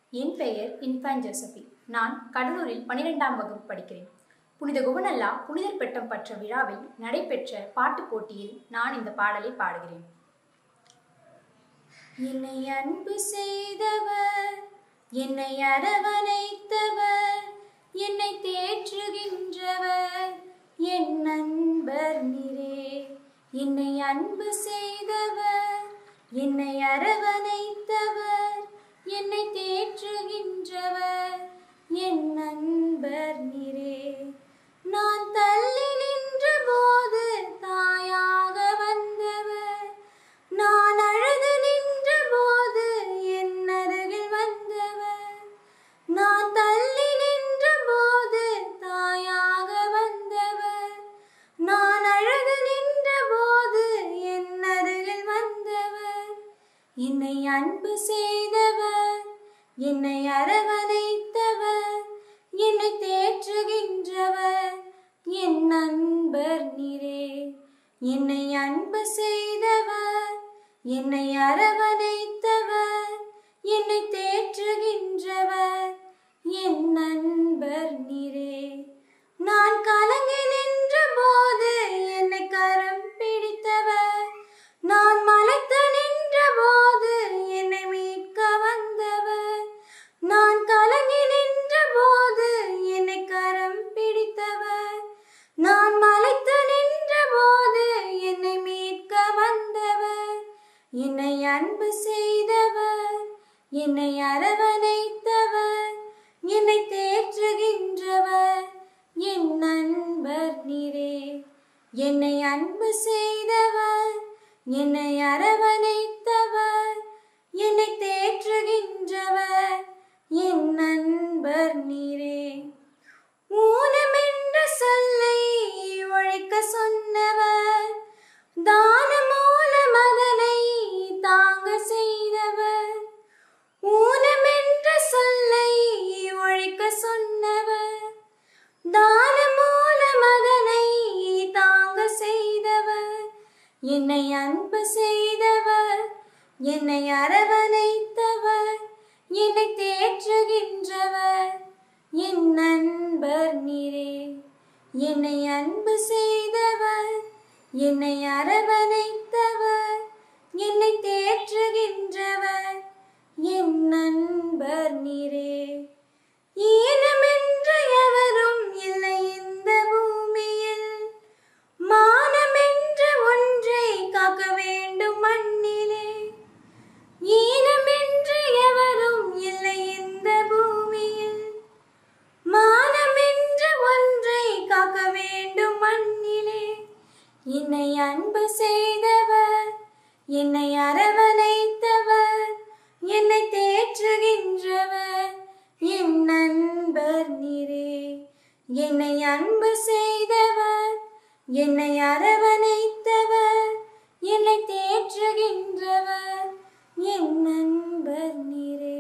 என் பெயர் இன்ஃபான் ஜோசபி நான் கடலூரில் பன்னிரெண்டாம் வகுப்பு படிக்கிறேன் புனித குவனல்லா புனிதர் பெட்டம் பற்ற விழாவில் நடைபெற்ற பாட்டுப் போட்டியில் நான் இந்த பாடலை பாடுகிறேன் என்னை அன்பு செய்தவர் என்னை அரவணைத்தவர் என்னை தேற்றுகின்றவர் என் நண்பர் நீரே என்னை அன்பு செய்தவர் என்னை அரவணைத்தவர் என்னை தேற்றுகின்றவர் என் நண்பர் நீரே நான் தள்ளி நின்ற போது தாயாக வந்தவர் நான் அழுது நின்ற போது என் அருகில் வந்தவர் நான் தள்ளி நின்ற போது தாயாக வந்தவர் நான் அழுது நின்ற போது என் அருகில் வந்தவர் என்னை அன்பு செய்தவர் என்னை அரவணைத்தவர் என்னை தேற்றுகின்றவர் என் நண்பர் நீரே என்னை அன்பு செய்தவர் என்னை அரவணைத்தவர் என்னை தேற்றுகின்றவர் என் நண்பர் நீரே நான் கலங்கி நின்ற போது என்னை கரம் பிடித்தவர் நான் மலைத்து நின்ற போது என்னை மீட்க வந்தவர் நான் கலங்கி நின்ற போது என்னை கரம் பிடித்தவர் நான் மலைத்து நின்ற போது என்னை மீட்க வந்தவர் என்னை அன்பு செய்தவர் என்னை அரவணைத்தவர் என்னை தேற்றுகின்றவர் என் நண்பர் நீரே என்னை அன்பு செய்தவர் என்னை அரவணைத்தவர் என்னை தேற்றுகின்றவர் என் நண்பர் நீரே ஊனமென்ற சொல்லை ஒழிக்க சொன்னவர் தான மூல மதனை தாங்க செய்தவர் ஊனமென்ற சொல்லை ஒழிக்க சொன்னவர் தான மூல மதனை தாங்க செய்தவர் என்னை அன்பு செய்தவர் என்னை அரவணைத்தவர் என்னை தேற்றுகின்றவர் என் நண்பர் நீரே என்னை அன்பு செய்தவர் என்னை அரவணைத்தவர் என்னை தேற்றுகின்றவர் என் நண்பர் நீரே ஈனமென்ற எவரும் இல்லை இந்த பூமியில் மானமென்ற ஒன்றை காக்க வேண்டும் மண்ணிலே ஈனமென்று எவரும் இல்லை இந்த பூமியில் மானமென்ற ஒன்றை காக்க வேண்டும் மண்ணிலே என்னை அன்பு செய்தவர் என்னை அரவணைத்தவர் என்னை தேற்றுகின்றவர் என் நண்பர் நீரே என்னை அன்பு செய்தவர் என்னை அரவணைத்தவர் என்னை தேற்றுகின்றவர் என் நண்பர் நீரே